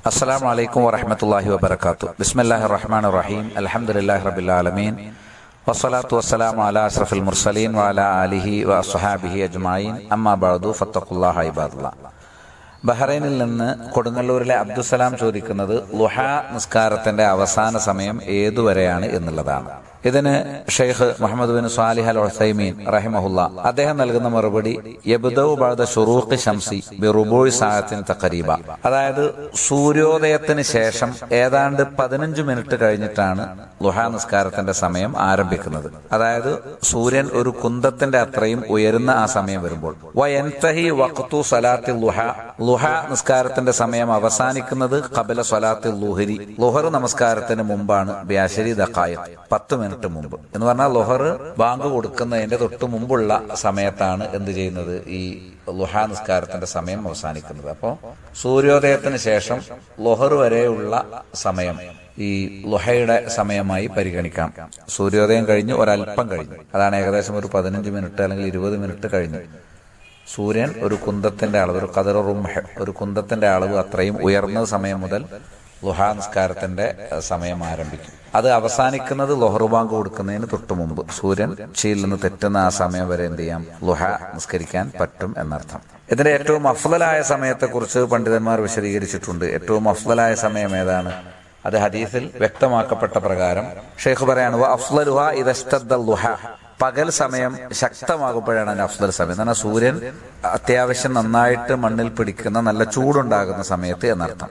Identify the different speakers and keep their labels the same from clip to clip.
Speaker 1: السلام عليكم ورحمة الله وبركاته بسم الله الرحمن الرحيم الحمد لله رب العالمين والصلاة والسلام على أشرف المرسلين وعلى آله وأصحابه أجمعين أما بعد فاتقوا الله عباد الله ബഹ്റൈനിൽ നിന്ന് കൊടുങ്ങല്ലൂരിലെ അബ്ദുസലാം ചോദിക്കുന്നത് ലുഹ നിസ്കാരത്തിന്റെ അവസാന സമയം ഏതുവരെയാണ് എന്നുള്ളതാണ് ഇതിന് Sheikh Muhammad bin Salih al Uthaymeen റഹിമഹുല്ല അദ്ദേഹം നൽകുന്ന മറുപടി യബുദൌ ബഅദ ഷുറൂഖി ഷംസി ബി റുബൂഇ സാഅത്തിൻ തഖരീബ അതായത് സൂര്യോദയത്തിന് ശേഷം ഏതാണ്ട് പതിനഞ്ച് മിനിറ്റ് കഴിഞ്ഞിട്ടാണ് ലുഹ നിസ്കാരത്തിന്റെ സമയം ആരംഭിക്കുന്നത് അതായത് സൂര്യൻ ഒരു കുന്തത്തിന്റെ അത്രയും ഉയരുന്ന ആ സമയം വരുമ്പോൾ വയൻതഹി വഖ്തു സലാത്തി ലുഹ ലുഹ നിസ്കാരത്തിന്റെ സമയം അവസാനിക്കുന്നത് കബല സ്വലാത്തി ലുഹരി ലുഹർ നമസ്കാരത്തിന് മുമ്പാണ് ബ്യാശരി ദഖായ പത്ത് മിനിറ്റ് മുമ്പ് എന്ന് പറഞ്ഞാൽ ലുഹർ ബാങ്ക് കൊടുക്കുന്നതിന്റെ തൊട്ട് മുമ്പുള്ള സമയത്താണ് എന്ത് ചെയ്യുന്നത് ഈ ലുഹ നിസ്കാരത്തിന്റെ സമയം അവസാനിക്കുന്നത് അപ്പോൾ സൂര്യോദയത്തിന് ശേഷം ലുഹർ വരെയുള്ള സമയം ഈ ലുഹയുടെ സമയമായി പരിഗണിക്കാം സൂര്യോദയം കഴിഞ്ഞ് ഒരല്പം കഴിഞ്ഞു അതാണ് ഏകദേശം ഒരു പതിനഞ്ച് മിനിറ്റ് അല്ലെങ്കിൽ ഇരുപത് മിനിറ്റ് കഴിഞ്ഞു സൂര്യൻ ഒരു കുന്തത്തിന്റെ അളവ് ഒരു കതറ റുംഹ ഒരു കുന്തത്തിന്റെ അളവ് അത്രയും ഉയർന്ന സമയം മുതൽ ലുഹ നിസ്കാരത്തിന്റെ സമയം ആരംഭിക്കും അത് അവസാനിക്കുന്നത് ലൊഹറുബാങ്ക് കൊടുക്കുന്നതിന് തൊട്ടു മുമ്പ് സൂര്യൻ ഉച്ചയിൽ നിന്ന് തെറ്റുന്ന ആ സമയം വരെ എന്ത് ചെയ്യാം ലുഹ നിസ്കരിക്കാൻ പറ്റും എന്നർത്ഥം ഇതിന്റെ ഏറ്റവും അഫ്ലലായ സമയത്തെക്കുറിച്ച് പണ്ഡിതന്മാർ വിശദീകരിച്ചിട്ടുണ്ട് ഏറ്റവും അഫ്ലലായ സമയം ഏതാണ് അത് ഹദീസിൽ വ്യക്തമാക്കപ്പെട്ട പ്രകാരം ഷെയ്ഖ് പറയാണ് അഫ്ലലുഹ ഇതസ്തദ്ദൽ ലുഹ പകൽ സമയം ശക്തമാകുമ്പോഴാണ് അതിന്റെ അഫ്സൽ സമയം എന്നാൽ സൂര്യൻ അത്യാവശ്യം നന്നായിട്ട് മണ്ണിൽ പിടിക്കുന്ന നല്ല ചൂടുണ്ടാകുന്ന സമയത്ത് എന്നർത്ഥം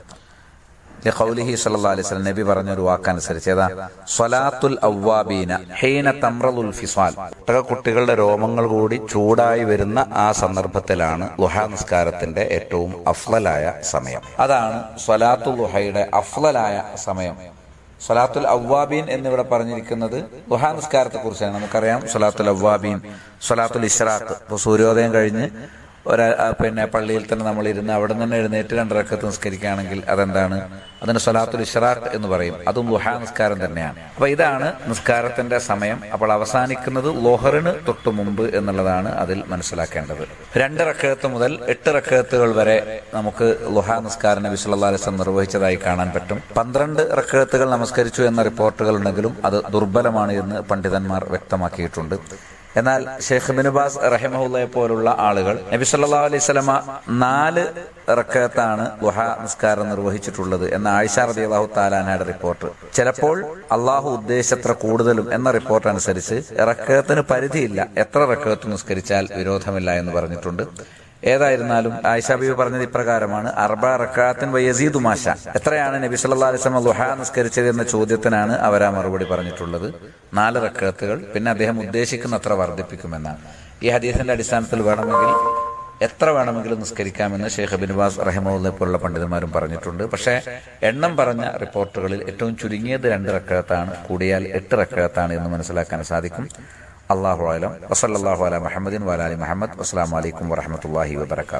Speaker 1: ഖൗലിഹി സല്ലല്ലാഹു അലൈഹി വസല്ലം നബി പറഞ്ഞ ഒരു വാക്കനുസരിച്ച് ഏതാ സ്വലാത്തുൽ അവ്വാബീന ഹീന തമ്രലുൽ ഫിസ്വാൽ കുട്ടികളുടെ രോമങ്ങൾ കൂടി ചൂടായി വരുന്ന ആ സന്ദർഭത്തിലാണ് ലുഹ നിസ്കാരത്തിന്റെ ഏറ്റവും അഫ്ലലായ സമയം അതാണ് സ്വലാത്തുൽ ലുഹയുടെ അഫ്ലലായ സമയം സലാത്തുൽ അവ്വാബീൻ എന്നിവിടെ പറഞ്ഞിരിക്കുന്നത് ദുഹാ നിസ്കാരത്തെ കുറിച്ചാണ് നമുക്കറിയാം സലാത്തുൽ അവ്വാബീൻ സലാത്തുൽ ഇഷ്റാഖ് ഇപ്പോൾ സൂര്യോദയം കഴിഞ്ഞ് ഒരു പിന്നെ പള്ളിയിൽ തന്നെ നമ്മൾ ഇരുന്ന് അവിടെ നിന്ന് എഴുന്നേറ്റ് രണ്ടരക്കത്ത് നിസ്കരിക്കുകയാണെങ്കിൽ അതെന്താണ് അതിന് സലാത്തുൽ ഇഷ്റാഖ് എന്ന് പറയും അതും ലുഹാ നിസ്കാരം തന്നെയാണ് അപ്പൊ ഇതാണ് നിസ്കാരത്തിന്റെ സമയം അപ്പോൾ അവസാനിക്കുന്നത് ലോഹറിന് തൊട്ടു മുമ്പ് എന്നുള്ളതാണ് അതിൽ മനസ്സിലാക്കേണ്ടത് രണ്ട് റക്കയത്ത് മുതൽ എട്ട് റക്കയത്തുകൾ വരെ നമുക്ക് ലുഹാ നിസ്കാരം നബി സല്ലല്ലാഹു അലൈഹി വസല്ലം നിർവഹിച്ചതായി കാണാൻ പറ്റും പന്ത്രണ്ട് റക്കയത്തുകൾ നമസ്കരിച്ചു എന്ന റിപ്പോർട്ടുകൾ ഉണ്ടെങ്കിലും അത് ദുർബലമാണ് എന്ന് പണ്ഡിതന്മാർ വ്യക്തമാക്കിയിട്ടുണ്ട് എന്നാൽ ഷെയ്ഖ് ബിനുബാസ് റഹിമഹുല്ലയെ പോലുള്ള ആളുകൾ നബി സല്ലാ അലൈഹി സ്വലമ നാല് റക്കത്താണ് ലുഹ നിസ്കാരം നിർവഹിച്ചിട്ടുള്ളത് എന്ന ആയിഷ റതി അള്ളാഹു താലാനയുടെ റിപ്പോർട്ട് ചിലപ്പോൾ അള്ളാഹു ഉദ്ദേശത്ര കൂടുതലും എന്ന റിപ്പോർട്ട് അനുസരിച്ച് റക്കത്തിന് പരിധിയില്ല എത്ര റക്കത്ത് നിസ്കരിച്ചാൽ വിരോധമില്ല എന്ന് പറഞ്ഞിട്ടുണ്ട് ഏതായിരുന്നാലും ആയിഷാബി പറഞ്ഞത് ഇപ്രകാരമാണ് അർബ റക്കാത്തിൻ വയസീദു മാഷ എത്രയാണ് നബി സല്ലാ അലിസ്ലം ലുഹ നിസ്കരിച്ചത് എന്ന ചോദ്യത്തിനാണ് അവർ ആ മറുപടി പറഞ്ഞിട്ടുള്ളത് നാല് റക്കത്തുകൾ പിന്നെ അദ്ദേഹം ഉദ്ദേശിക്കുന്ന അത്ര വർദ്ധിപ്പിക്കുമെന്നാണ് ഈ ഹദീസിന്റെ അടിസ്ഥാനത്തിൽ വേണമെങ്കിൽ എത്ര വേണമെങ്കിലും നിസ്കരിക്കാമെന്ന് ഷെയ്ഖ് ബിൻവാസ് റഹിമുള്ള പോലുള്ള പണ്ഡിതന്മാരും പറഞ്ഞിട്ടുണ്ട് പക്ഷേ എണ്ണം പറഞ്ഞ റിപ്പോർട്ടുകളിൽ ഏറ്റവും ചുരുങ്ങിയത് രണ്ട് റക്കത്താണ് കൂടിയാൽ എട്ട് റക്കത്താണ് എന്ന് മനസ്സിലാക്കാൻ സാധിക്കും അള്ളാഹു അലം വസല്ലാഹു അല മുഹമ്മദിൻ വലാലി മുഹമ്മദ് അസ്സാം വലൈക്കും വറഹമത്തല്ലാഹി വബർക്കാത്തു